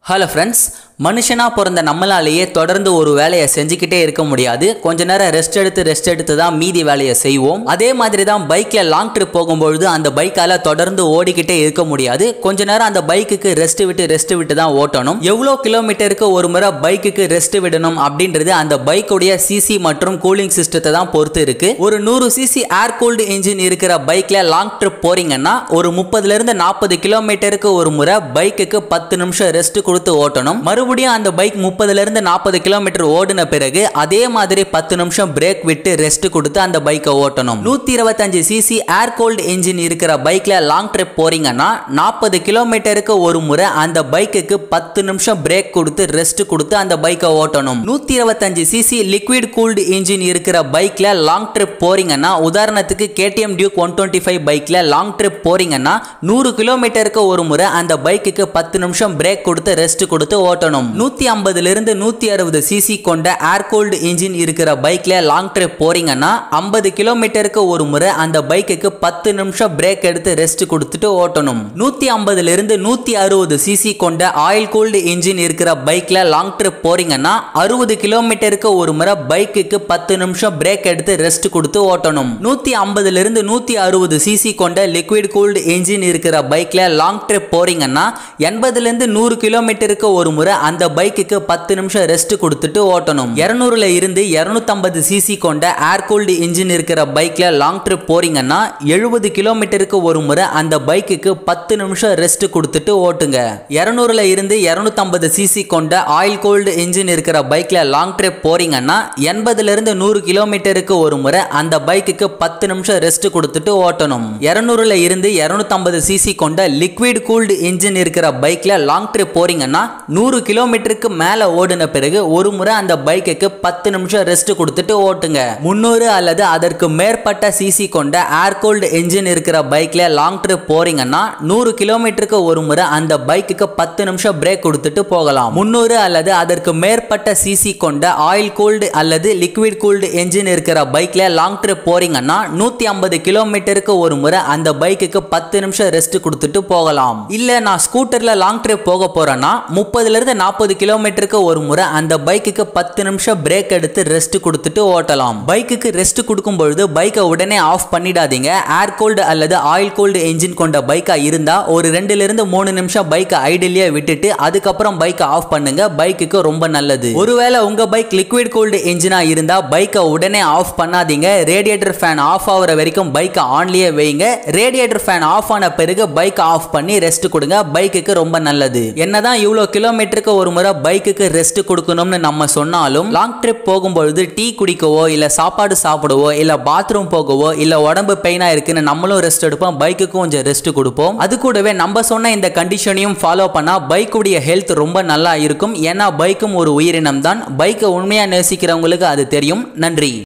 hello friends மனுஷனா பிறந்த நம்மளாலேயே தொடர்ந்து ஒரு வேலையை செஞ்சுக்கிட்டே இருக்க முடியாது கொஞ்ச நேரம் ரெஸ்ட் எடுத்து ரெஸ்ட் எடுத்து தான் மீதி வேலையை செய்வோம் அதே மாதிரி தான் பைக்கில் லாங் ட்ரிப் போகும்பொழுது அந்த பைக்கால தொடர்ந்து ஓடிக்கிட்டே இருக்க முடியாது கொஞ்ச நேரம் அந்த பைக்குக்கு ரெஸ்ட் விட்டு ரெஸ்ட் விட்டு தான் ஓட்டணும் எவ்வளோ கிலோமீட்டருக்கு ஒரு முறை பைக்குக்கு ரெஸ்ட் விடணும் அப்படின்றது அந்த பைக்குடைய சிசி மற்றும் கூலிங் சிஸ்டத்தை தான் பொறுத்து இருக்கு ஒரு நூறு சிசி ஏர் கூல்டு இன்ஜின் இருக்கிற பைக்ல லாங் ட்ரிப் போறீங்கன்னா ஒரு முப்பதுல இருந்து நாற்பது கிலோமீட்டருக்கு ஒரு முறை பைக்குக்கு பத்து நிமிஷம் ரெஸ்ட் கொடுத்து ஓட்டணும் மறுபடியும் அந்த பைக் முப்பதுல இருந்து நாற்பது கிலோமீட்டர் ஓடின பிறகு அதே மாதிரி பத்து நிமிஷம் பிரேக் விட்டு ரெஸ்ட் கொடுத்து அந்த பைக்கை ஓட்டணும் நூத்தி இருபத்தஞ்சு சிசி ஏர் கோல்டு இன்ஜின் இருக்கிற பைக்ல லாங் ட்ரிப் போறீங்கன்னா நாற்பது கிலோமீட்டருக்கு ஒரு முறை அந்த பைக்குக்கு பத்து நிமிஷம் பிரேக் கொடுத்து ரெஸ்ட் கொடுத்து அந்த பைக்கை ஓட்டணும் நூத்தி இருபத்தஞ்சு சிசி லிக்விட் கூல்டு இன்ஜின் இருக்கிற பைக்ல லாங் ட்ரிப் போறீங்கன்னா உதாரணத்துக்கு KTM Duke one twenty five பைக்ல லாங் ட்ரிப் போறீங்கன்னா நூறு கிலோமீட்டருக்கு ஒரு முறை அந்த பைக்குக்கு பத்து நிமிஷம் பிரேக் கொடுத்து ரெஸ்ட் கொடுத்து ஓட்டணும் நூத்தி ஐம்பதுல இருந்து நூத்தி அறுபது சிசி கொண்ட ஏர் கோல்டு இன்ஜின் இருக்கிற பைக்ல லாங் ட்ரிப் போறீங்கன்னா ஐம்பது கிலோமீட்டருக்கு ஒரு முறை அந்த பைக்குக்கு பத்து நிமிஷம் பிரேக் எடுத்து ரெஸ்ட் கொடுத்துட்டு ஓட்டணும் நூத்தி ஐம்பதுல இருந்து நூத்தி அறுபது சிசி கொண்ட ஆயில் கூல்டு இன்ஜின் இருக்கிற பைக்ல லாங் ட்ரிப் போறீங்கன்னா அறுபது கிலோமீட்டருக்கு ஒரு முறை பைக்குக்கு பத்து நிமிஷம் பிரேக் எடுத்து ரெஸ்ட் கொடுத்து ஓட்டணும் நூத்தி ஐம்பதுல இருந்து நூத்தி அறுபது சிசி கொண்ட லிக்விட் கூல்டு இன்ஜின் இருக்கிற பைக்ல லாங் ட்ரிப் போறீங்கன்னா எண்பதுல இருந்து நூறு கிலோமீட்டருக்கு ஒரு முறை அந்த பைக்குக்கு பத்து நிமிஷம் ரெஸ்ட் கொடுத்துட்டு ஓட்டணும் இருநூறுல இருந்து இருநூத்தம்பது சிசி கொண்ட ஏர் கூல்டு இன்ஜின் இருக்கிற பைக்ல லாங் ட்ரிப் போறீங்கன்னா எழுபது கிலோமீட்டருக்கு ஒரு முறை அந்த பைக்குக்கு பத்து நிமிஷம் ரெஸ்ட் கொடுத்துட்டு ஓட்டுங்க இருநூறுல இருந்து இருநூத்தம்பது சிசி கொண்ட ஆயில் கோல்டு இன்ஜின் இருக்கிற பைக்ல லாங் ட்ரிப் போறீங்கன்னா எண்பதுல இருந்து நூறு கிலோமீட்டருக்கு ஒரு முறை அந்த பைக்குக்கு பத்து நிமிஷம் ரெஸ்ட் கொடுத்துட்டு ஓட்டணும் இருநூறுல இருந்து இருநூத்தம்பது சிசி கொண்ட லிக்விட் கூல்டு இன்ஜின் இருக்கிற பைக்ல லாங் ட்ரிப் போறீங்கன்னா நூறு கிலோமீட்டருக்கு மேல ஓடின பிறகு ஒரு முறை அந்த பைக்குக்கு பத்து நிமிஷம் ரெஸ்ட் கொடுத்துட்டு ஓட்டுங்க முன்னூறு அல்லது அதற்கு மேற்பட்ட சிசி கொண்ட ஏர் கோல்டு இன்ஜின் இருக்கிற பைக்ல லாங் ட்ரிப் போறீங்கன்னா நூறு கிலோமீட்டருக்கு ஒரு முறை அந்த பைக்குக்கு பத்து நிமிஷம் பிரேக் கொடுத்துட்டு போகலாம் முன்னூறு அல்லது அதற்கு மேற்பட்ட சிசி கொண்ட ஆயில் கூல்டு அல்லது லிக்விட் கூல்டு என்ஜின் இருக்கிற பைக்ல லாங் ட்ரிப் போறீங்கன்னா நூத்தி ஐம்பது கிலோமீட்டருக்கு ஒரு முறை அந்த பைக்குக்கு பத்து நிமிஷம் ரெஸ்ட் கொடுத்துட்டு போகலாம் இல்ல நான் ஸ்கூட்டர்ல லாங் ட்ரிப் போக போறேன்னா முப்பதுல இருந்து நாற்பது கிலோமீட்டருக்கு ஒரு முறை அந்த பைக்குக்கு பத்து நிமிஷம் பிரேக் எடுத்து ரெஸ்ட் கொடுத்துட்டு ஓட்டலாம் பைக்குக்கு ரெஸ்ட் கொடுக்கும் பொழுது பைக்கை உடனே ஆஃப் பண்ணிடாதீங்க ஏர் கோல்டு அல்லது ஆயில் கோல்டு என்ஜின் கொண்ட பைக்கா இருந்தா ஒரு ரெண்டுல இருந்து மூணு நிமிஷம் பைக்கை ஐடியலியா விட்டுட்டு அதுக்கப்புறம் பைக்கை ஆஃப் பண்ணுங்க பைக்குக்கு ரொம்ப நல்லது ஒருவேளை உங்க பைக் லிக்விட் கோல்டு என்ஜினா இருந்தா பைக்கை உடனே ஆஃப் பண்ணாதீங்க ரேடியேட்டர் ஃபேன் ஆஃப் ஆகுற வரைக்கும் பைக்கை ஆன்லயே வைங்க ரேடியேட்டர் ஃபேன் ஆஃப் ஆன பிறகு பைக் ஆஃப் பண்ணி ரெஸ்ட் கொடுங்க பைக்குக்கு ரொம்ப நல்லது என்னதான் இவ்வளோ கிலோமீட்டருக்கு ஒரு முறை பைக்குக்கு ரெஸ்ட் கொடுக்கணும்னு நம்ம சொன்னாலும் லாங் ட்ரிப் போகும்பொழுது டீ குடிக்கவோ இல்ல சாப்பாடு சாப்பிடவோ இல்ல பாத்ரூம் போகவோ இல்ல உடம்பு பெயினா இருக்குன்னு நம்மளும் ரெஸ்ட் எடுப்போம் பைக்குக்கும் கொஞ்சம் ரெஸ்ட் கொடுப்போம் அது கூடவே நம்ம சொன்ன இந்த கண்டிஷனையும் ஃபாலோ பண்ணா பைக்குடைய ஹெல்த் ரொம்ப நல்லா இருக்கும் ஏன்னா பைக்கும் ஒரு உயிரினம் தான் பைக்கை உண்மையா நேசிக்கிறவங்களுக்கு அது தெரியும் நன்றி